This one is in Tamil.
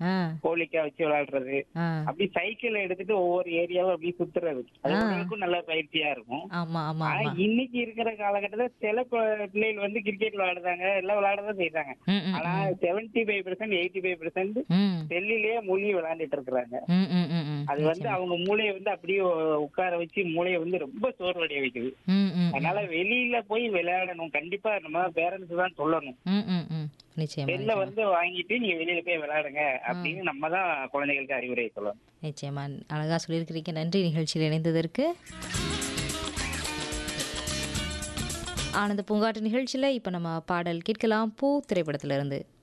ஆ கோழிக்கா வச்சு விளையாடுறது ஆ அப்படி சைக்கிள் எடுத்துட்டு ஒவ்வொரு ஏரியாவும் அப்படி சுத்துறது அது ஆ. உங்களுக்கும் நல்ல பயிற்சியா இருக்கும் ஆமா ஆமா ஆனா ஆமா இன்னைக்கு இருக்கிற காலகட்டத்துல சில ப- பிள்ளைகள் வந்து கிரிக்கெட் விளையாடுறாங்க எல்லாம் விளையாடதான் செய்யறாங்க ம் ம் ஆனா seventy five percent eighty five percent ம் செல்லிலேயே மூழ்கி விளையாண்டுட்டு இருக்கிறாங்க ம் ம் ம் ம் அது வந்து அவங்க மூளையை வந்து அப்படியே உட்கார வச்சு மூளையை வந்து ரொம்ப சோர்வடைய வைக்குது ம் ம் அதனால வெளியில போய் விளையாடணும் கண்டிப்பா நம்ம பேரண்ட்ஸ் தான் சொல்லணும் ம் ம் ம் நிச்சயமா செல்ல நிச்சயமா. வந்து வாங்கிட்டு நீங்க வெளியில போய் விளையாடுங்க அப்படின்னு நம்ம தான் குழந்தைகளுக்கு அறிவுரை சொல்லணும் நிச்சயமா அழகா சொல்லியிருக்கிறீங்க நன்றி நிகழ்ச்சியில் இணைந்ததற்கு ஆனந்த பூங்காட்டு நிகழ்ச்சியில் இப்போ நம்ம பாடல் கேட்கலாம் பூ திரைப்படத்திலிருந்து